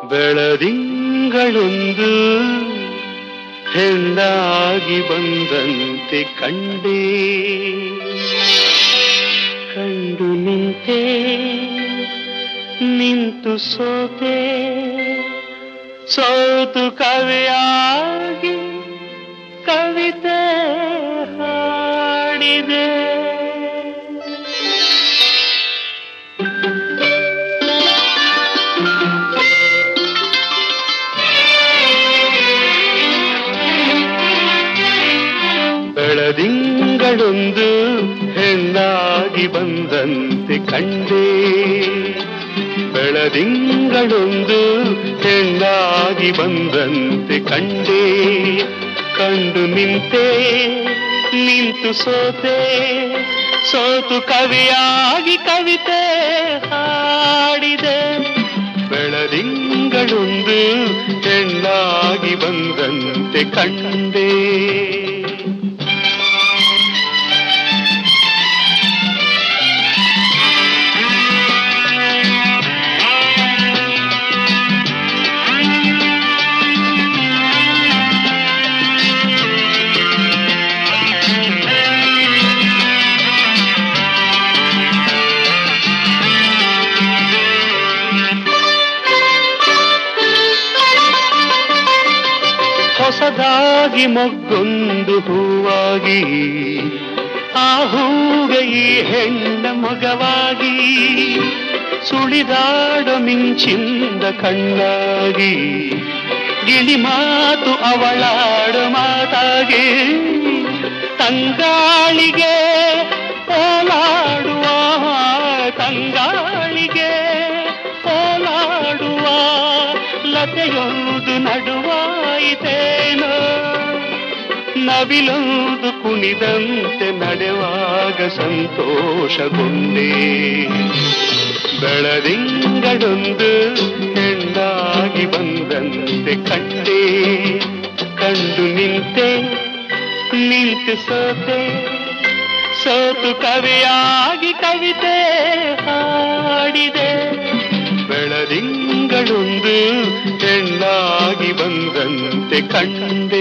ಬೆಳದಿಂಗಳೊಂದು ಹೆಣ್ಣಾಗಿ ಬಂದಂತೆ ಕಂಡೇ ಕಂಡು ನಿಂತೆ ನಿಂತು ಸೋತೆ ಸೋತು ಕವಿಯಾಗಿ ಕವಿತೆ ಹಾಡಿದೆ ಬೆಳದಿಂಗಳೊಂದು ಹೆಣ್ಣಾಗಿ ಬಂದಂತೆ ಕಂಡೇ ಬೆಳದಿಂಗಳೊಂದು ಹೆಣ್ಣಾಗಿ ಬಂದಂತೆ ಕಂಡೇ ಕಂಡು ನಿಂತೆ ನಿಂತು ಸೋತೆ ಸೋತು ಕವಿಯಾಗಿ ಕವಿತೆ ಹಾಡಿದೆ ಬೆಳದಿಂಗಳೊಂದು ಹೆಣ್ಣಾಗಿ ಬಂದಂತೆ ಕಂಡೇ ಹೊಸದಾಗಿ ಮೊಗ್ಗೊಂದು ಹೂವಾಗಿ ಆ ಹೂಗೆ ಈ ಹೆಣ್ಣ ಮಗವಾಗಿ ಸುಳಿದಾಡ ಮಿಂಚಿಂದ ಕಣ್ಣಾಗಿ ಗಿಳಿ ಮಾತು ಅವಳಾಡ ಮಾತಾಗಿ ತಂಗಾಳಿಗೆ ಓಲಾಡುವ ತಂಗಾಳಿಗೆ ಓಲಾಡುವ ಲತೆಯೊಂದು ನಡುವಾಯಿತೇನೋ ನವಿಲೊಂದು ಕುಣಿದಂತೆ ನಡೆವಾಗ ಸಂತೋಷಗೊಂಡೆ ಬೆಳದಿಂಗಳೊಂದು ಹೆಣ್ಣಾಗಿ ಬಂದಂತೆ ಕಂಡೆ ಕಂಡು ನಿಂತೆ ನಿಂತು ಸೋತೆ ಸೋತು ಕವಿಯಾಗಿ ಕವಿತೆ ಹಾಡಿದೆ ಬೆಳದಿಂಗಳೊಂದು ಹೆಣ್ಣಾಗಿ ಬಂದಂತೆ ಕಂಡೇ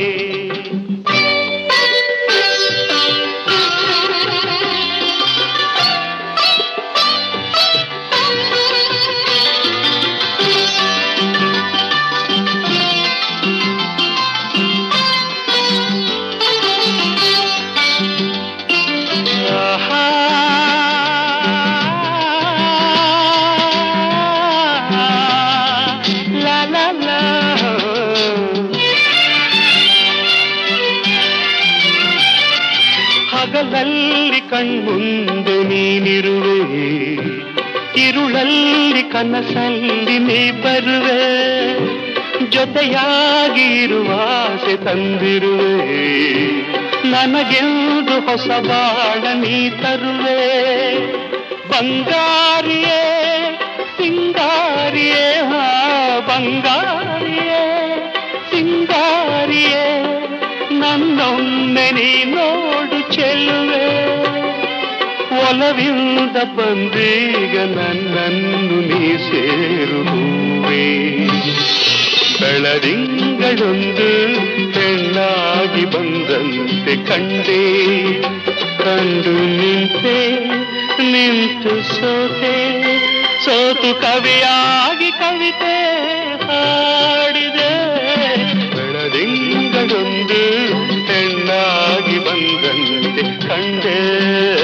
ಆಹಾ. ಲಾ ಲಾ ಲಾ. ಹಗಲಲ್ಲಿ ಕಣ್ಮುಂದೆ ನೀನಿರುವೆ ಇರುಳಲ್ಲಿ ಕನಸಲ್ಲಿ ನೀ ಬರುವೆ ಜೊತೆಯಾಗಿ ಇರುವ ಆಸೆ ತಂದಿರುವೆ ನನಗೆಂದು ಹೊಸ ಬಾಳ ನೀ ತರುವೆ ಬಂಗಾರಿಯೇ ಸಿಂಗಾರಿಯೇ ಹಾ ಬಂಗಾರಿಯೇ ಸಿಂಗಾರಿಯೇ ನನ್ನೊಮ್ಮೆ ನೀ ನೋಡು ಚೆಲುವೆ ಒಲವಿಂದ ಬಂದೀಗ ನನ್ನನ್ನು ನೀ ಸೇರುವೆ ಬೆಳದಿಂಗಳೊಂದು ಹೆಣ್ಣಾಗಿ ಬಂದಂತೆ ಕಂಡೆ ಕಂಡು ನಿಂತೆ ನಿಂತು ಸೋತೆ ಸೋತು ಕವಿಯಾಗಿ ಕವಿತೆ ಹಾಡಿದೆ ಬೆಳದಿಂಗಳೊಂದು ಹೆಣ್ಣಾಗಿ ಬಂದಂತೆ ಕಂಡೆ